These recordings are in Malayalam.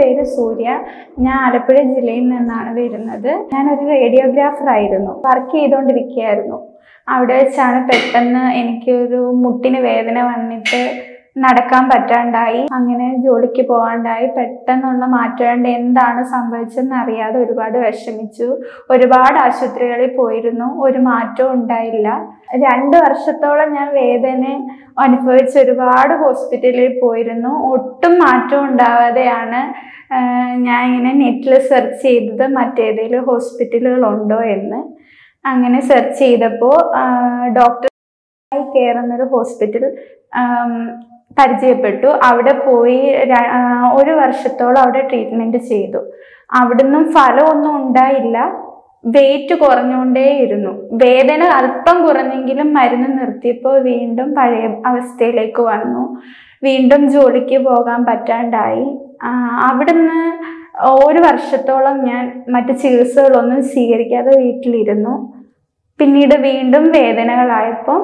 പേര് സൂര്യ ഞാൻ ആലപ്പുഴ ജില്ലയിൽ നിന്നാണ് വരുന്നത് ഞാനൊരു റേഡിയോഗ്രാഫർ ആയിരുന്നു വർക്ക് ചെയ്തുകൊണ്ടിരിക്കുകയായിരുന്നു അവിടെ വെച്ചാണ് പെട്ടെന്ന് എനിക്കൊരു മുട്ടിന് വേദന വന്നിട്ട് നടക്കാൻ പറ്റാണ്ടായി അങ്ങനെ ജോലിക്ക് പോകാണ്ടായി പെട്ടെന്നുള്ള മാറ്റം എന്താണ് സംഭവിച്ചതെന്ന് അറിയാതെ ഒരുപാട് വിഷമിച്ചു ഒരുപാട് ആശുപത്രികളിൽ പോയിരുന്നു ഒരു മാറ്റവും ഉണ്ടായില്ല രണ്ട് വർഷത്തോളം ഞാൻ വേദന അനുഭവിച്ച് ഒരുപാട് ഹോസ്പിറ്റലിൽ പോയിരുന്നു ഒട്ടും മാറ്റം ഉണ്ടാവാതെയാണ് ആഹ് ഞാൻ ഇങ്ങനെ നെറ്റിൽ സെർച്ച് ചെയ്തത് മറ്റേതെങ്കിലും ഹോസ്പിറ്റലുകളുണ്ടോ എന്ന് അങ്ങനെ സെർച്ച് ചെയ്തപ്പോൾ ഡോക്ടർ കെയർ എന്നൊരു ഹോസ്പിറ്റൽ ആം, പരിചയപ്പെട്ടു അവിടെ പോയി ര- ആ, ഒരു വർഷത്തോളം അവിടെ ട്രീറ്റ്മെൻറ്റ് ചെയ്തു അവിടുന്നും ഫലമൊന്നും ഉണ്ടായില്ല വെയിറ്റ് കുറഞ്ഞുകൊണ്ടേയിരുന്നു വേദന അല്പം കുറഞ്ഞെങ്കിലും മരുന്ന് നിർത്തിയപ്പോൾ വീണ്ടും പഴയ അവസ്ഥയിലേക്ക് വന്നു വീണ്ടും ജോലിക്ക് പോകാൻ പറ്റാണ്ടായി ആ, അവിടുന്ന് ഒരു വർഷത്തോളം ഞാൻ മറ്റ് ചികിത്സകളൊന്നും സ്വീകരിക്കാതെ വീട്ടിലിരുന്നു പിന്നീട് വീണ്ടും വേദനകളായപ്പോൾ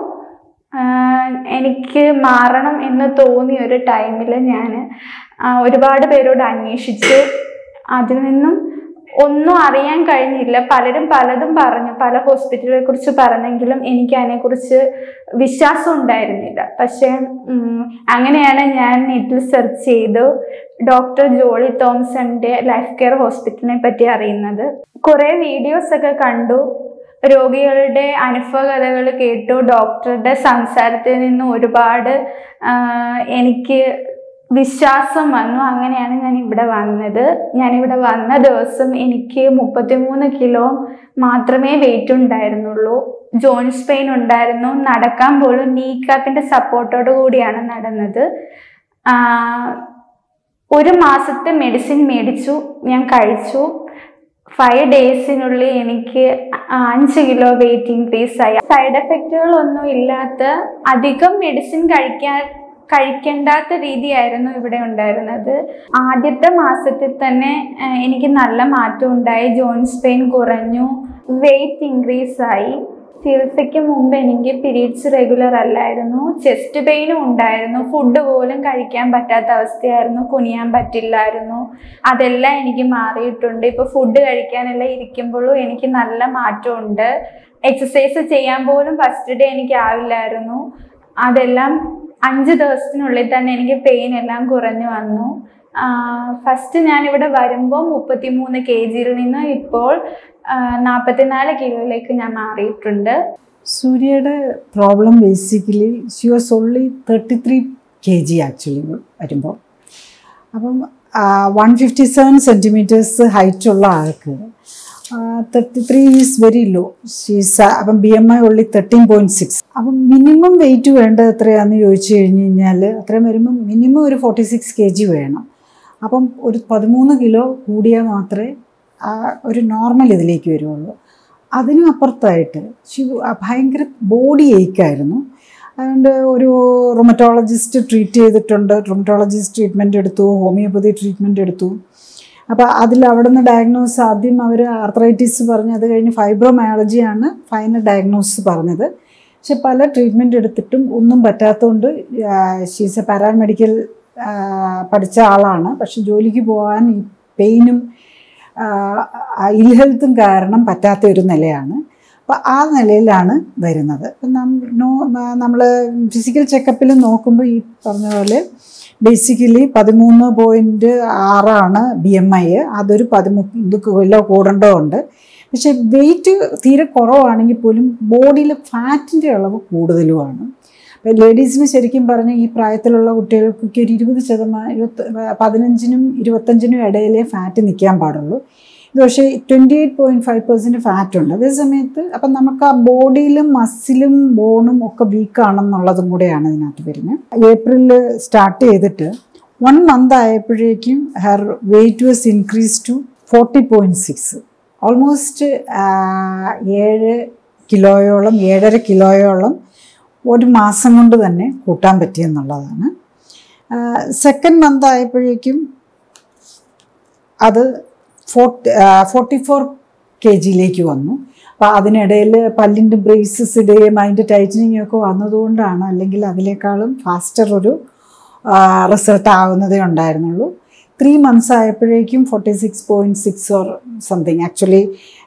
എനിക്ക് മാറണം എന്ന് തോന്നിയ ഒരു ടൈമിൽ ഞാൻ ഒരുപാട് പേരോട് അന്വേഷിച്ചു അതിൽ നിന്നും ഒന്നും അറിയാൻ കഴിഞ്ഞില്ല പലരും പലതും പറഞ്ഞു പല ഹോസ്പിറ്റലുകളെ കുറിച്ച് പറഞ്ഞെങ്കിലും എനിക്ക് അതിനെക്കുറിച്ച് വിശ്വാസം ഉണ്ടായിരുന്നില്ല പക്ഷേ ഉം, അങ്ങനെയാണ് ഞാൻ നെറ്റിൽ സെർച്ച് ചെയ്തു ഡോക്ടർ ജോളി തോംസന്റെ ലൈഫ് കെയർ ഹോസ്പിറ്റലിനെ പറ്റി അറിയുന്നത് കുറേ വീഡിയോസ് ഒക്കെ കണ്ടു രോഗികളുടെ അനുഭവ കഥകൾ കേട്ടു ഡോക്ടറുടെ സംസാരത്തിൽ നിന്ന് ഒരുപാട് ആ, എനിക്ക് വിശ്വാസം വന്നു അങ്ങനെയാണ് ഞാൻ ഇവിടെ വന്നത് ഞാനിവിടെ വന്ന ദിവസം എനിക്ക് മുപ്പത്തിമൂന്ന് കിലോ മാത്രമേ വെയിറ്റ് ഉണ്ടായിരുന്നുള്ളൂ ജോയിൻസ് പെയിൻ ഉണ്ടായിരുന്നു നടക്കാൻ പോലും നീ കാപ്പിൻ്റെ സപ്പോർട്ടോട് കൂടിയാണ് നടന്നത് ആ, ഒരു മാസത്തെ മെഡിസിൻ മേടിച്ചു ഞാൻ കഴിച്ചു ഫൈവ് ഡേയ്സിനുള്ളിൽ എനിക്ക് അഞ്ച് കിലോ വെയിറ്റ് ഇൻക്രീസ് ആയി സൈഡ് എഫക്റ്റുകളൊന്നും ഇല്ലാത്ത അധികം മെഡിസിൻ കഴിക്കാൻ കഴിക്കേണ്ടാത്ത രീതിയായിരുന്നു ഇവിടെ ഉണ്ടായിരുന്നത് ആദ്യത്തെ മാസത്തിൽ തന്നെ ആ, എനിക്ക് നല്ല മാറ്റം ഉണ്ടായി ജോയിൻസ് പെയിൻ കുറഞ്ഞു വെയിറ്റ് ഇൻക്രീസ് ആയി ചികിത്സയ്ക്ക് മുമ്പ് എനിക്ക് പീരീഡ്സ് റെഗുലർ അല്ലായിരുന്നു ചെസ്റ്റ് പെയിനും ഉണ്ടായിരുന്നു ഫുഡ് പോലും കഴിക്കാൻ പറ്റാത്ത അവസ്ഥയായിരുന്നു കുനിയാൻ പറ്റില്ലായിരുന്നു അതെല്ലാം എനിക്ക് മാറിയിട്ടുണ്ട് ഇപ്പോൾ ഫുഡ് കഴിക്കാനെല്ലാം ഇരിക്കുമ്പോഴും എനിക്ക് നല്ല മാറ്റമുണ്ട് എക്സസൈസ് ചെയ്യാൻ പോലും ഫസ്റ്റ് ഡേ എനിക്ക് ആവില്ലായിരുന്നു അതെല്ലാം അഞ്ച് ദിവസത്തിനുള്ളിൽ തന്നെ എനിക്ക് പെയിൻ എല്ലാം കുറഞ്ഞു വന്നു ഫസ്റ്റ് ഞാനിവിടെ വരുമ്പോൾ മുപ്പത്തിമൂന്ന് കെ ജിയിൽ നിന്ന് ഇപ്പോൾ നാൽപ്പത്തിനാല് കിലോയിലേക്ക് ഞാൻ മാറിയിട്ടുണ്ട് സൂര്യയുടെ problem basically she was only thirty three K G actually വരുമ്പോൾ അപ്പം വൺ ഫിഫ്റ്റി സെവൻ സെൻറ്റിമീറ്റേഴ്സ് ഹൈറ്റുള്ള ആൾക്ക് thirty three is very low she's അപ്പം ബി എം ഐ ഉള്ളി തേർട്ടീൻ പോയിൻറ്റ് സിക്സ് അപ്പം മിനിമം വെയിറ്റ് വേണ്ടത് എത്രയാണെന്ന് ചോദിച്ചു കഴിഞ്ഞ് കഴിഞ്ഞാൽ അത്രയും വരുമ്പം മിനിമം ഒരു ഫോർട്ടി സിക്സ് കെ ജി വേണം അപ്പം ഒരു പതിമൂന്ന് കിലോ കൂടിയാൽ മാത്രമേ ആ ഒരു നോർമൽ ഇതിലേക്ക് വരുള്ളൂ അതിനും അപ്പുറത്തായിട്ട് ശിവ ഭയങ്കര ബോഡി ഏക്കായിരുന്നു അതുകൊണ്ട് ഒരു റൊമറ്റോളജിസ്റ്റ് ട്രീറ്റ് ചെയ്തിട്ടുണ്ട് റൊമറ്റോളജിസ്റ്റ് ട്രീറ്റ്മെൻറ്റ് എടുത്തു ഹോമിയോപ്പതി ട്രീറ്റ്മെൻറ്റ് എടുത്തു അപ്പോൾ അതിൽ അവിടെ നിന്ന് ഡയഗ്നോസ് ആദ്യം അവർ ആർത്രൈറ്റിസ് പറഞ്ഞു അത് കഴിഞ്ഞ് ഫൈബ്രോമയാളജിയാണ് ഫൈനൽ ഡയഗ്നോസിസ് പറഞ്ഞത് പക്ഷെ പല ട്രീറ്റ്മെൻറ്റ് എടുത്തിട്ടും ഒന്നും പറ്റാത്തതുകൊണ്ട് ഷീസ് എ പാരാമെഡിക്കൽ പഠിച്ച ആളാണ് പക്ഷെ ജോലിക്ക് പോകാൻ ഈ പെയിനും ഇൽ ഹെൽത്തും കാരണം പറ്റാത്ത ഒരു നിലയാണ് അപ്പോൾ ആ നിലയിലാണ് വരുന്നത് നമ്മൾ ഫിസിക്കൽ ചെക്കപ്പിൽ നോക്കുമ്പോൾ ഈ പറഞ്ഞ പോലെ ബേസിക്കലി പതിമൂന്ന് പോയിൻറ്റ് ആറാണ് ബി എം ഐ അതൊരു പതിമൂന്ന് കിലോ കൂടേണ്ടതുണ്ട് പക്ഷെ വെയിറ്റ് തീരെ കുറവാണെങ്കിൽ പോലും ബോഡിയിൽ ഫാറ്റിൻ്റെ അളവ് കൂടുതലുമാണ് അപ്പോൾ ലേഡീസിന് ശരിക്കും പറഞ്ഞാൽ ഈ പ്രായത്തിലുള്ള കുട്ടികൾക്കൊക്കെ ഒരു ഇരുപത് ശതമാനം ഇരുപത്തി പതിനഞ്ചിനും ഇരുപത്തഞ്ചിനും ഇടയിലേ ഫാറ്റ് നിൽക്കാൻ പാടുള്ളൂ ഇത് പക്ഷേ twenty eight point five percent fat ഉണ്ട് അതേ സമയത്ത് അപ്പം നമുക്ക് ആ ബോഡിയിലും മസിലും ബോണും ഒക്കെ വീക്കാണെന്നുള്ളതും കൂടെയാണ് ഇതിനകത്ത് വരുന്നത് ഏപ്രിലിൽ സ്റ്റാർട്ട് ചെയ്തിട്ട് വൺ മന്ത് ആയപ്പോഴേക്കും her weight was increase to forty point six almost ഏഴ് കിലോയോളം ഏഴര കിലോയോളം ഒരു മാസം കൊണ്ട് തന്നെ കൂട്ടാൻ പറ്റിയെന്നുള്ളതാണ് സെക്കൻഡ് മന്ത് ആയപ്പോഴേക്കും അത് ഫോർട്ടി ഫോർട്ടി ഫോർ കെ ജിയിലേക്ക് വന്നു അപ്പോൾ അതിനിടയിൽ പല്ലിൻ്റെ ബ്രേസസ് ഇടുകയും അതിൻ്റെ ടൈറ്റനിങ് ഒക്കെ വന്നതുകൊണ്ടാണ് അല്ലെങ്കിൽ അതിനേക്കാളും ഫാസ്റ്റർ ഒരു റിസൾട്ട് ആകുന്നതേ ഉണ്ടായിരുന്നുള്ളൂ ത്രീ മന്ത്സ് ആയപ്പോഴേക്കും forty six point six or something actually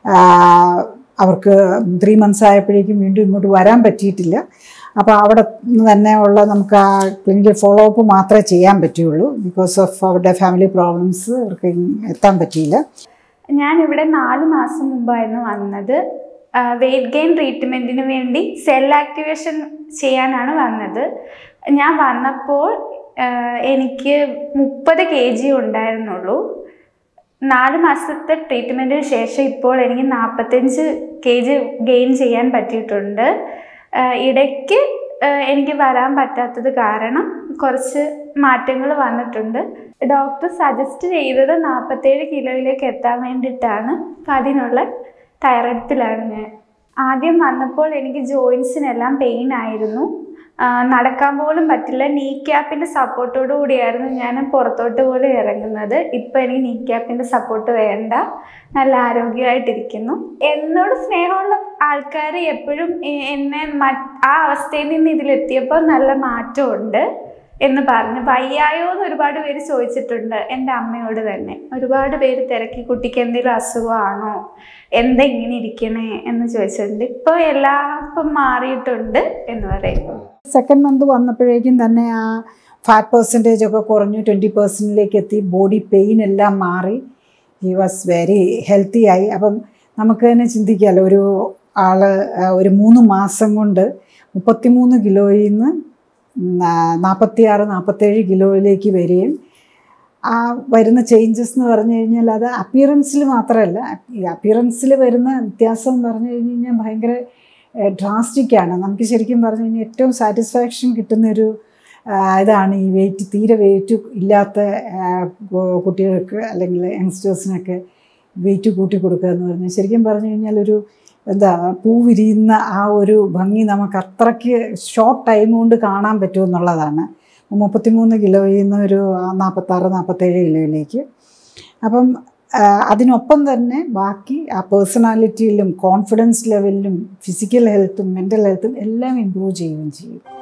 അവർക്ക് ത്രീ മന്ത്സ് ആയപ്പോഴേക്കും വീണ്ടും ഇങ്ങോട്ട് വരാൻ പറ്റിയിട്ടില്ല അപ്പോൾ അവിടെ നിന്ന് തന്നെ ഉള്ള നമുക്ക് ആ ക്ലിനിക്കൽ ഫോളോ അപ്പ് മാത്രമേ ചെയ്യാൻ പറ്റുള്ളൂ ബിക്കോസ് ഓഫ് അവരുടെ ഫാമിലി പ്രോബ്ലംസ് അവർക്ക് എത്താൻ പറ്റിയില്ല ഞാൻ ഇവിടെ നാല് മാസം മുമ്പായിരുന്നു വന്നത് വെയിറ്റ് ഗെയിൻ ട്രീറ്റ്മെൻറ്റിന് വേണ്ടി സെൽ ആക്ടിവേഷൻ ചെയ്യാനാണ് വന്നത് ഞാൻ വന്നപ്പോൾ ആഹ് എനിക്ക് മുപ്പത് കെ ജി ഉണ്ടായിരുന്നുള്ളൂ നാല് മാസത്തെ ട്രീറ്റ്മെൻറ്റിന് ശേഷം ഇപ്പോൾ എനിക്ക് നാൽപ്പത്തഞ്ച് കെ ജി ഗെയിൻ ചെയ്യാൻ പറ്റിയിട്ടുണ്ട് ആഹ് ഇടയ്ക്ക് ആഹ് എനിക്ക് വരാൻ പറ്റാത്തത് കാരണം കുറച്ച് മാറ്റങ്ങൾ വന്നിട്ടുണ്ട് ഡോക്ടർ സജസ്റ്റ് ചെയ്തത് നാൽപ്പത്തേഴ് കിലോയിലേക്ക് എത്താൻ വേണ്ടിയിട്ടാണ് അപ്പം അതിനുള്ള തയ്യാറെടുപ്പിലാണ് ഞാൻ ആദ്യം വന്നപ്പോൾ എനിക്ക് ജോയിൻസിനെല്ലാം പെയിൻ ആയിരുന്നു ആ, നടക്കാൻ പോലും പറ്റില്ല നീ ക്യാപ്പിൻ്റെ സപ്പോർട്ടോടു കൂടിയായിരുന്നു ഞാൻ പുറത്തോട്ട് പോലും ഇറങ്ങുന്നത് ഇപ്പം എനിക്ക് നീ ക്യാപ്പിൻ്റെ സപ്പോർട്ട് വേണ്ട നല്ല ആരോഗ്യമായിട്ടിരിക്കുന്നു എന്നോട് സ്നേഹമുള്ള ആൾക്കാർ എപ്പോഴും എ- എന്നെ മറ്റ് ആ അവസ്ഥയിൽ നിന്ന് ഇതിലെത്തിയപ്പോൾ നല്ല മാറ്റമുണ്ട് എന്ന് പറഞ്ഞു വയ്യായോ എന്ന് ഒരുപാട് പേര് ചോദിച്ചിട്ടുണ്ട് എൻ്റെ അമ്മയോട് തന്നെ ഒരുപാട് പേര് തിരക്കി കുട്ടിക്ക് എന്തെങ്കിലും അസുഖമാണോ എന്താ ഇങ്ങനെ ഇരിക്കണേ എന്ന് ചോദിച്ചിട്ടുണ്ട് ഇപ്പോൾ എല്ലാം ഇപ്പം മാറിയിട്ടുണ്ട് എന്ന് പറയുന്നു സെക്കൻഡ് മന്ത് വന്നപ്പോഴേക്കും തന്നെ ആ ഫാറ്റ് പെർസെൻറ്റേജ് ഒക്കെ കുറഞ്ഞു ട്വൻറ്റി പെർസെൻറ്റിലേക്ക് എത്തി ബോഡി പെയിൻ എല്ലാം മാറി ഹി വാസ് വെരി ഹെൽത്തി ആയി അപ്പം നമുക്ക് തന്നെ ചിന്തിക്കാമല്ലോ ഒരു ആൾ ഒരു മൂന്ന് മാസം കൊണ്ട് മുപ്പത്തിമൂന്ന് കിലോയിൽ നിന്ന് നാൽപ്പത്തി ആറ് നാൽപ്പത്തേഴ് കിലോയിലേക്ക് വരികയും ആ വരുന്ന ചേഞ്ചസ് എന്ന് പറഞ്ഞു കഴിഞ്ഞാൽ അത് അപ്പിയറൻസിൽ മാത്രമല്ല അപ്പിയറൻസിൽ വരുന്ന വ്യത്യാസം എന്ന് പറഞ്ഞു കഴിഞ്ഞ് കഴിഞ്ഞാൽ ഭയങ്കര ഡ്രാസ്റ്റിക്കാണ് നമുക്ക് ശരിക്കും പറഞ്ഞു കഴിഞ്ഞാൽ ഏറ്റവും സാറ്റിസ്ഫാക്ഷൻ കിട്ടുന്നൊരു ആ, ഇതാണ് ഈ വെയിറ്റ് തീരെ വെയിറ്റ് ഇല്ലാത്ത ആ, കു- കുട്ടികൾക്ക് അല്ലെങ്കിൽ യങ്സ്റ്റേഴ്സിനൊക്കെ വെയിറ്റ് കൂട്ടി കൊടുക്കുക എന്ന് പറഞ്ഞാൽ ശരിക്കും പറഞ്ഞു കഴിഞ്ഞാൽ ഒരു എന്താ പൂ വിരിയുന്ന ആ ഒരു ഭംഗി നമുക്ക് അത്രയ്ക്ക് ഷോർട്ട് ടൈം കൊണ്ട് കാണാൻ പറ്റുമെന്നുള്ളതാണ് മുപ്പത്തിമൂന്ന് കിലോയിൽ നിന്ന് ഒരു നാൽപ്പത്താറ് നാൽപ്പത്തേഴ് കിലോയിലേക്ക് അപ്പം ആ, അതിനൊപ്പം തന്നെ ബാക്കി ആ പേഴ്സണാലിറ്റിയിലും കോൺഫിഡൻസ് ലെവലിലും ഫിസിക്കൽ ഹെൽത്തും മെൻ്റൽ ഹെൽത്തും എല്ലാം ഇമ്പ്രൂവ് ചെയ്യുകയും ചെയ്യും